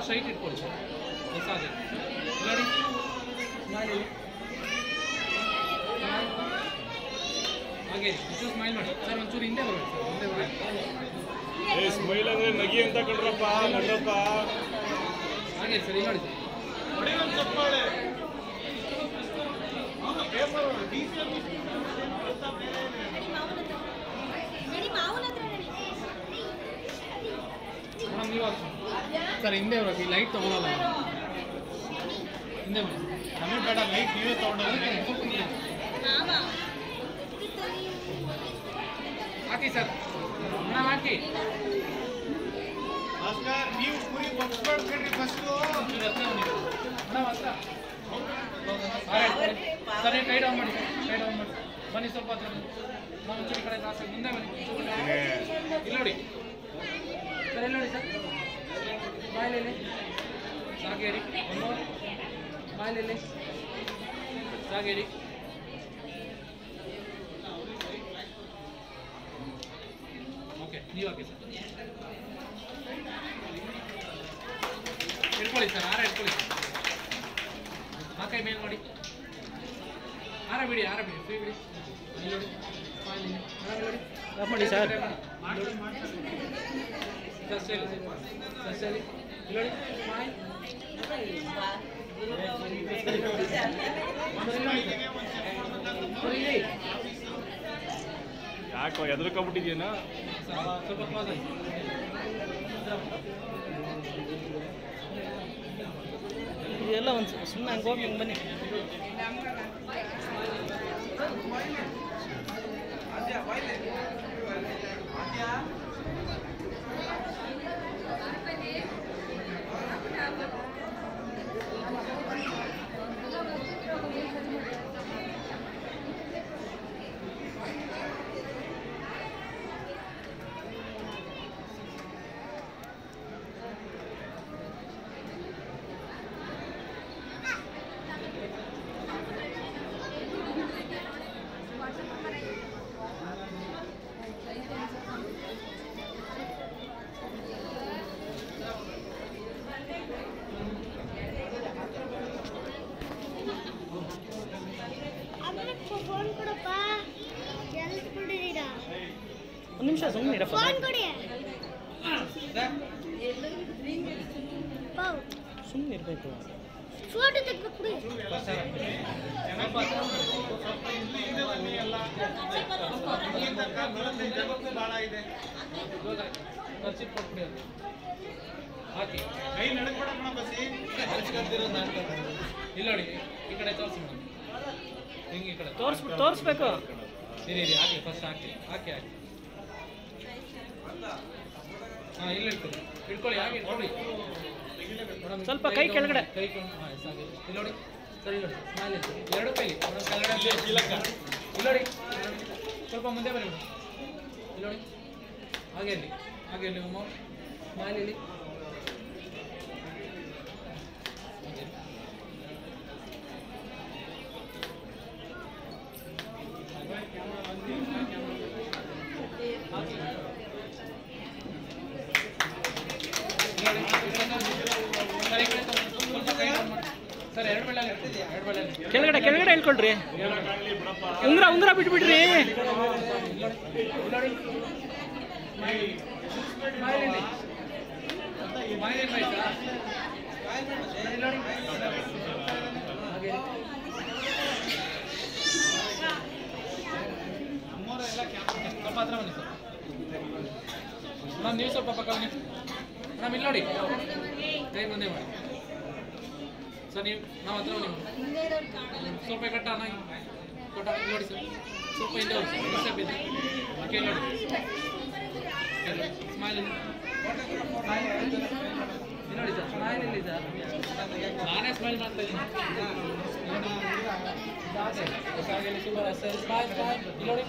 Straight ಇಟ್ಕೊಳ್ಳಿ sir S ಹಾಗೆ ನೋಡಿ ಸ್ಮೈಲ್ ಇಲ್ಲಿ ಹಾಗೆ ಒಂಚೂರು ಸ್ಮೈಲ್ ಮಾಡಿ ಸರ್ ಒಂಚೂರು ಹಿಂದೆ ಬರಬೇಕು ಸರ್ ಮುಂದೆ ಬರಬೇಕು ಏ ಸ್ಮೈಲ್ ಅಂದ್ರೆ ನಗಿ ಅಂತ ಕಣ್ರಪ್ಪ ನಡ್ರಪ್ಪ ಹಾಗೆ ಸರ್ ಇಲ್ಲಿ ನೋಡಿ ಸರ್ ಮೇಡಮ್ ನೀವು ಸರ್ ಹಿಂದೆ ಬರಬೇಕು ಈ ಲೈಟ್ ತೊಗೊಳಲ್ಲ ಹಿಂದೆ ಬನ್ನಿ ನಮಗೆ ಬೇಡ ಲೈಟ್ ನೀವೇ ತೊಗೊಂಡೋಗಿ ಹಾಕಿ ಸರ್ ಮೇಡಮ್ ಹಾಕಿ ನೀವು ಕುರಿ ಬಗ್ಸ್ಬೇಡ್ರಿ ಫಸ್ಟು ಒಂಚೂರು ಹತ್ರ ಬನ್ನಿ ಮೇಡಮ್ ಹತ್ರ ಸರ್ ನೀವು ಟೈಡ್ ಆನ್ ಮಾಡಿ ಟೈಡ್ ಆನ್ ಮಾಡಿ ಬನ್ನಿ ಸ್ವಲ್ಪ ಹತ್ರ ಬನ್ನಿ ನಾನು ಒಂಚೂರು ಈ ಕಡೆ ಕ್ರಾಸ್ ಆಗಿ ಮುಂದೆ ಬನ್ನಿ ಇಲ್ಲಿ ನೋಡಿ ಸರ್ ಇಲ್ಲಿ ನೋಡಿ ಸರ್ ಬಾಯಲ್ಲಿ ಸಾಗೇರಿ ಒಂದು ಬಾಯಲ್ಲಿ ಸಾಗೇರಿ ಓಕೆ ನೀವು ಹಾಕಿ ಸರ್ ಇಟ್ಕೊಳ್ಳಿ ಸರ್ ಹಾರ ಇಟ್ಕೊಳ್ಳಿ ಆ ಕೈ ಮೇಲೆ ನೋಡಿ ಹಾರ ಬಿಡಿ ಹಾರ ಬಿಡಿ ಫ್ರೀ ಬಿಡಿ ಇಲ್ಲಿ ನೋಡಿ ಸ್ಮೈಲ್ ಇಲ್ಲಿ. ಮೇಡಮ್ ಇಲ್ಲಿ ನೋಡಿ ಮಾಡಿ ಸರ್ ಮಾಡಿ ಮಾಡಿ ಸರ್ ಸರಿ ಸರ್ ಸರಿ ಇಲ್ಲಿ ನೋಡಿ ಸ್ಮೈಲ್ ಯಾಕೋ ಎದ್ರಕೊಂಬಿಟ್ಟಿದ್ಯೇನ ಸ್ವಲ್ಪ ಕ್ಲೋಸ್ ಆಗಿ ಇದೆಲ್ಲ ಒಂದು ಸುಮ್ಮನೆ ಹಂಗೆ ಹೋಗಿ ಹಂಗೆ ಬನ್ನಿ ಫೋನ್ ಕೊಡಪ್ಪ ಎಲ್ಲಿ ಕೊಟ್ಟಿದ್ದೀರಾ ಒಂದು ನಿಮಿಷ ಸುಮ್ಮನೆ ಇರಪ್ಪ ಫೋನ್ ಕೊಡಿ ಪಾವ್ ಸುಮ್ಮನೆ ಇರಬೇಕು ಫೋಟೋ ತೆಗ್ದು ಕೊಡಿ ಖರ್ಚು ಕೊಟ್ಬಿಡಿ ಅದು. ಹಾಕಿ ಕೈ ನಡ್ಕೊಡಮ್ಮ ಬಸಿ ಇಲ್ಲಿ ನೋಡಿ ಈ ಕಡೆ ತೋರಿಸಿ ಮೇಡಮ್ ಹಿಂಗೆ ಈ ಕಡೆ ತೋರಿಸ್ಬಿಟ್ಟು ತೋರಿಸ್ಬೇಕು ಇರಿ ಇರಿ ಹಾಕಿ ಫಸ್ಟ್ ಹಾಕಿ ಹಾಕಿ ಹಾಕಿ ಹಾಂ ಇಲ್ಲಿ ಇಟ್ಕೊಳ್ಳಿ ಇಟ್ಕೊಳ್ಳಿ ಹಾಗೆ ಇಟ್ಕೊಳ್ಳಿ ಮೇಡಮ್ ಸ್ವಲ್ಪ ಕೈ ಕೆಳಗಡೆ. ಕೈ ಕೆಳಗಡೆ ಹಾಂ ಸಾಕು ಇಲ್ಲಿ ನೋಡಿ ಸರಿ ನೋಡಿ ಸ್ಮೈಲ್ ಇತ್ತು ಎರಡು ಕೈಲಿ ಮೇಡಮ್ ಕೆಳಗಡೆ ಇಲ್ಲಿ ನೋಡಿ ಮೇಡಮ್, ಸ್ವಲ್ಪ ಮುಂದೆ ಬನ್ನಿ ಮೇಡಮ್ ಇಲ್ಲಿ ನೋಡಿ ಹಾಗೆ ಇಲ್ಲಿ ಹಾಗೆ ಇಲ್ಲಿ ಉಮ್ಮ ಸ್ಮೈಲ್ ಇಲ್ಲಿ ಹಾಗೆ. ಸರ್, ಈ ಕಡೆ ತಗೊಂಡು ಸ್ವಲ್ಪ ಕೈ down ಮಾಡಿ. ಸರ್ ಎರಡು ಬೆಳ್ಳ ಎರಡು ಬೆಳ್ಳ ಕೆಳಗಡೆ ಕೆಳಗಡೆ ಹೇಳ್ಕೊಳ್ರಿ ಉಂಗ್ರ ಉಂಗ್ರ ಬಿಟ್ಬಿಡ್ರಿ ಸ್ವಲ್ಪ ಹತ್ರ ಬನ್ನಿ ಸರ್ ಮೇಡಮ್ ನೀವು ಸ್ವಲ್ಪ ಪಕ್ಕ ಬನ್ನಿ ಮೇಡಮ್ ಇಲ್ಲಿ ನೋಡಿ ಕೈ ಮುಂದೆ ಮಾಡಿ ಸರ್ ನೀವು ನಾವು ಹತ್ರ ಬನ್ನಿ madam. ಸ್ವಲ್ಪ ಕಟ್ಟ ಅನ್ನಾಗಿ ಕೊಟ್ಟ ಇಲ್ಲಿ ನೋಡಿ ಸರ್ ಸ್ವಲ್ಪ ಹಿಂದೆ ಹೋಗಿ ಸರ್ ಡಿಸ್ಟರ್ಬ್ ಇದೆ ಓಕೆ ಇಲ್ಲಿ ನೋಡಿ ಸ್ಮೈಲ್ ಇಲ್ಲಿ ನೋಡಿ ಸರ್ ಸ್ಮೈಲ್ ಇಲ್ಲಿ ಸರ್ ನಾನೇ ಸ್ಮೈಲ್ ಮಾಡ್ತಾ ಇದ್ದೀನಿ ಸೂಪರ್ ಸರ್ ಸ್ಮೈಲ್ ಸ್ಮೈಲ್ ಇಲ್ಲಿ ನೋಡಿ